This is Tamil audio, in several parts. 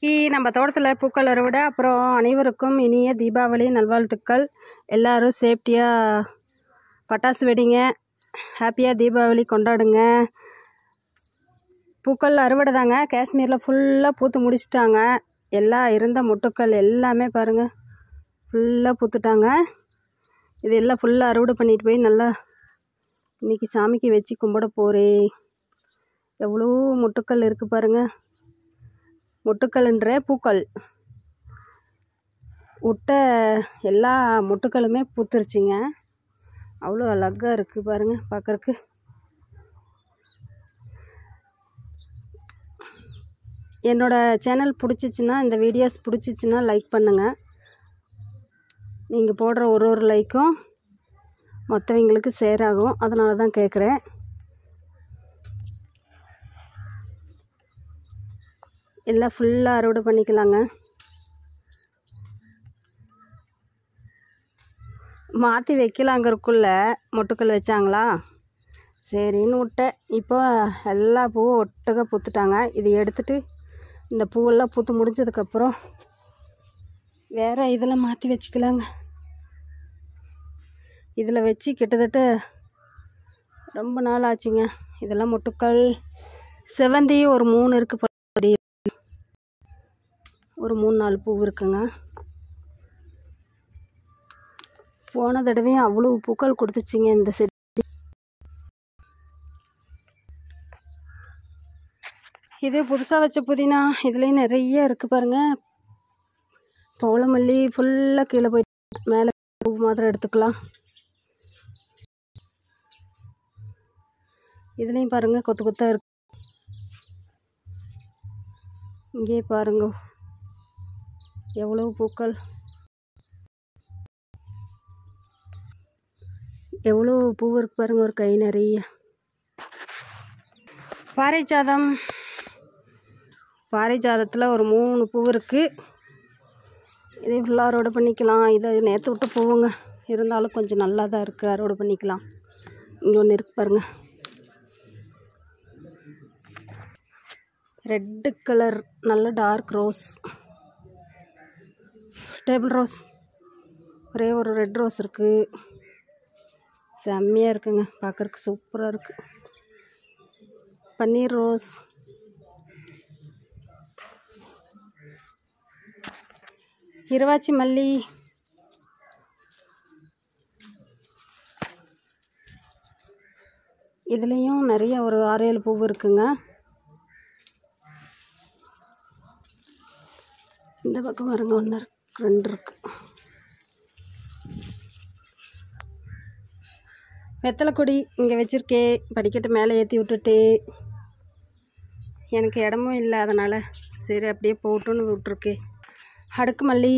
இன்னைக்கு நம்ம தோட்டத்தில் பூக்கள் அறுவடை அப்புறம் அனைவருக்கும் இனிய தீபாவளி நல்வாழ்த்துக்கள் எல்லாரும் சேஃப்டியாக பட்டாசு வெடிங்க ஹாப்பியாக தீபாவளி கொண்டாடுங்க பூக்கள் அறுவடை தாங்க காஷ்மீரில் ஃபுல்லாக பூத்து முடிச்சிட்டாங்க எல்லா இருந்த மொட்டுக்கள் எல்லாமே பாருங்கள் ஃபுல்லாக பூத்துட்டாங்க இது எல்லாம் ஃபுல்லாக அறுவடை பண்ணிட்டு போய் நல்லா இன்னைக்கு சாமிக்கு வச்சு கும்பிட போகிறேன் எவ்வளோ மொட்டுக்கள் இருக்குது பாருங்கள் மொட்டுக்கள்ன்ற பூக்கள் விட்ட எல்லா மொட்டுக்களுமே பூத்துருச்சுங்க அவ்வளோ அழகாக இருக்குது பாருங்கள் பார்க்கறக்கு என்னோடய சேனல் பிடிச்சிச்சின்னா இந்த வீடியோஸ் பிடிச்சிச்சின்னா லைக் பண்ணுங்கள் நீங்கள் போடுற ஒரு ஒரு லைக்கும் மற்றவங்களுக்கு ஷேர் ஆகும் அதனால தான் கேட்குறேன் எல்லாம் ஃபுல்லாக அறுவடை பண்ணிக்கலாங்க மாற்றி வைக்கலாங்கிறக்குள்ள மொட்டுக்கள் வச்சாங்களா சரின்னு விட்டேன் இப்போ எல்லா பூவும் ஒட்டுக்க பூத்துட்டாங்க இது எடுத்துட்டு இந்த பூவெல்லாம் பூத்து முடிஞ்சதுக்கப்புறம் வேறு இதில் மாற்றி வச்சுக்கலாங்க இதில் வச்சு கிட்டத்தட்ட ரொம்ப நாள் ஆச்சுங்க இதெல்லாம் மொட்டுக்கள் செவந்தி ஒரு மூணு இருக்குது படி ஒரு மூணு நாலு பூ இருக்குங்க போன தடவையும் அவ்வளோ பூக்கள் கொடுத்துச்சிங்க இந்த செடி இது புதுசாக வச்ச புதினா இதுலேயும் நிறைய இருக்குது பாருங்கள் பவளமல்லி ஃபுல்லாக கீழே போயிட்டு மேலே பூ மாத்திரம் எடுத்துக்கலாம் இதுலேயும் பாருங்கள் கொத்து கொத்தாக இருக்கு இங்கே பாருங்க எவ்வளோ பூக்கள் எவ்வளோ பூ இருக்கு பாருங்க ஒரு கை நிறைய பாரிஜாதம் பாரிஜாதத்தில் ஒரு மூணு பூ இருக்குது இதே ஃபுல்லாக அறுவடை பண்ணிக்கலாம் இதை நேற்று விட்டு பூவுங்க இருந்தாலும் கொஞ்சம் நல்லா தான் இருக்குது அறுவடை பண்ணிக்கலாம் இங்கே ஒன்று இருக்கு பாருங்கள் ரெட்டு கலர் நல்ல டார்க் ரோஸ் டேபிள் ரோஸ் ஒரே ஒரு ரெட் ரோஸ் இருக்குது செம்மையாக இருக்குங்க பார்க்குறக்கு சூப்பராக இருக்குது பன்னீர் ரோஸ் இருவாச்சி மல்லி இதுலேயும் நிறைய ஒரு ஆறு ஏழு பூ இருக்குங்க இந்த பக்கம் வருங்க ஒன்று இருக்கு ரெண்டு இருக்கு வெத்தலை கொடி இங்கே வச்சுருக்கேன் படிக்கட்டு மேலே ஏற்றி விட்டுட்டு எனக்கு இடமும் இல்லை அதனால் சரி அப்படியே போட்டுன்னு விட்ருக்கேன் அடுக்கு மல்லி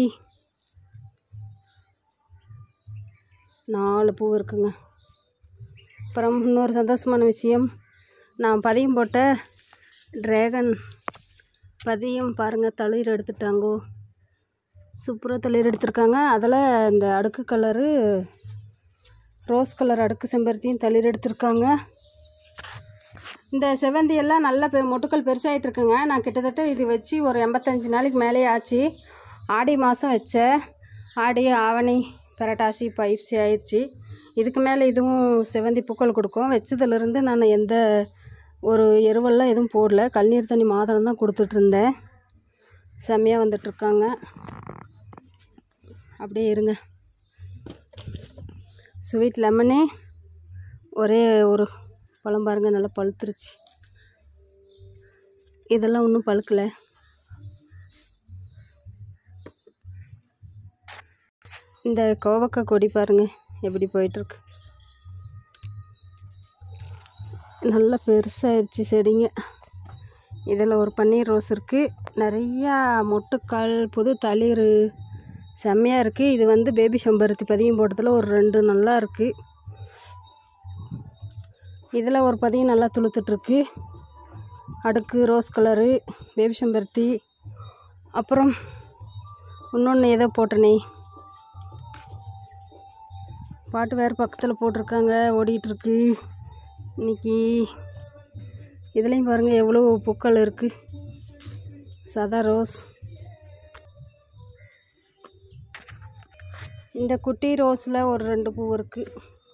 நாலு பூ இருக்குங்க அப்புறம் இன்னொரு சந்தோஷமான விஷயம் நான் பதியம் போட்ட ட்ராகன் பதியம் பாருங்கள் தளிர் எடுத்துட்டாங்கோ சூப்பராக தளிர் எடுத்திருக்காங்க அதில் இந்த அடுக்கு கலரு ரோஸ் கலர் அடுக்கு செம்பருத்தியும் தளிர் எடுத்திருக்காங்க இந்த செவந்தி எல்லாம் நல்ல பெ மொட்டுக்கள் பெருசாகிட்டு இருக்குங்க நான் கிட்டத்தட்ட இது வச்சு ஒரு எண்பத்தஞ்சு நாளைக்கு மேலேயே ஆச்சு ஆடி மாதம் வச்சேன் ஆடி ஆவணி பெரட்டாசி பயிற்சி ஆயிடுச்சு இதுக்கு மேலே இதுவும் செவந்தி பூக்கள் கொடுக்கும் வச்சதுலேருந்து நான் எந்த ஒரு எருவெல்லாம் எதுவும் போடல கண்ணீர் தண்ணி மாதம் தான் கொடுத்துட்ருந்தேன் செம்மையாக வந்துட்டுருக்காங்க அப்படியே இருங்க ஸ்வீட் லெமனே ஒரே ஒரு பழம் பாருங்க நல்லா பழுத்துருச்சு இதெல்லாம் ஒன்றும் பழுக்கலை இந்த கோவக்காய் கொடி பாருங்க எப்படி போயிட்டுருக்கு நல்லா பெருசாகிருச்சு செடிங்க இதில் ஒரு பன்னீர் ரோஸ் இருக்குது நிறையா மொட்டுக்கள் புது தளிர் செம்மையாக இருக்குது இது வந்து பேபி செம்பருத்தி பதியம் போட்டதில் ஒரு ரெண்டு நல்லா இருக்குது இதில் ஒரு பதியம் நல்லா துளுத்துட்ருக்கு அடுக்கு ரோஸ் கலரு பேபி செம்பருத்தி அப்புறம் இன்னொன்று ஏதோ போட்டனே பாட்டு வேறு பக்கத்தில் போட்டிருக்காங்க ஓடிட்டுருக்கு இன்னைக்கு இதுலேயும் பாருங்கள் எவ்வளோ பூக்கள் இருக்குது சதா ரோஸ் இந்த குட்டி ரோஸில் ஒரு ரெண்டு பூ இருக்குது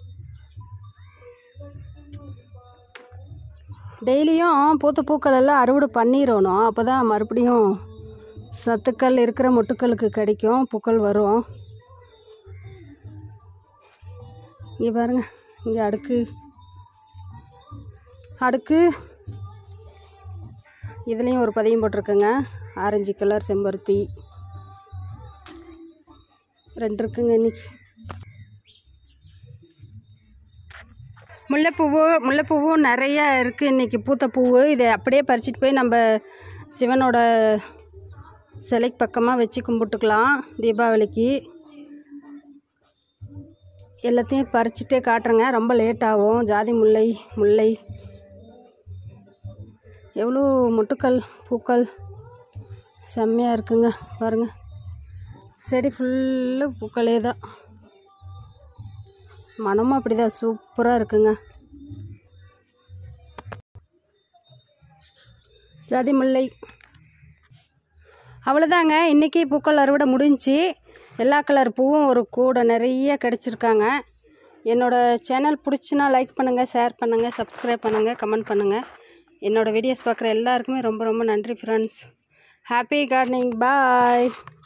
டெய்லியும் பூத்த பூக்கள் எல்லாம் அறுவடை பண்ணிடணும் அப்போ தான் மறுபடியும் சத்துக்கள் இருக்கிற மொட்டுக்களுக்கு கிடைக்கும் பூக்கள் வரும் இங்கே பாருங்க இங்கே அடுக்கு அடுக்கு இதுலேயும் ஒரு பதியம் போட்டிருக்குங்க ஆரஞ்சு கலர் செம்பருத்தி ரெண்டு இருக்குங்க இன்னைக்கு முல்லைப்பூவு முல்லைப்பூவும் நிறைய இருக்குது இன்றைக்கி பூத்த பூவு இதை அப்படியே பறிச்சிட்டு போய் நம்ம சிவனோட சிலைக்கு பக்கமாக வச்சு கும்பிட்டுக்கலாம் தீபாவளிக்கு எல்லாத்தையும் பறிச்சுட்டே காட்டுறேங்க ரொம்ப லேட் ஆகும் ஜாதி முல்லை முல்லை எவ்வளோ மொட்டுக்கள் பூக்கள் செம்மையாக இருக்குங்க பாருங்க செடி ஃபுல்லு பூக்களே தான் மனமும் அப்படி தான் சூப்பராக இருக்குங்க ஜாதி முல்லை அவ்வளோதாங்க இன்றைக்கி பூக்கள் அறுவடை முடிஞ்சுச்சு எல்லா கலர் பூவும் ஒரு கூடை நிறைய கிடச்சிருக்காங்க என்னோடய சேனல் பிடிச்சினா லைக் பண்ணுங்கள் ஷேர் பண்ணுங்கள் சப்ஸ்கிரைப் பண்ணுங்கள் கமெண்ட் பண்ணுங்கள் என்னோடய வீடியோஸ் பார்க்குற எல்லாருக்குமே ரொம்ப ரொம்ப நன்றி ஃப்ரெண்ட்ஸ் ஹாப்பி கார்டனிங் பாய்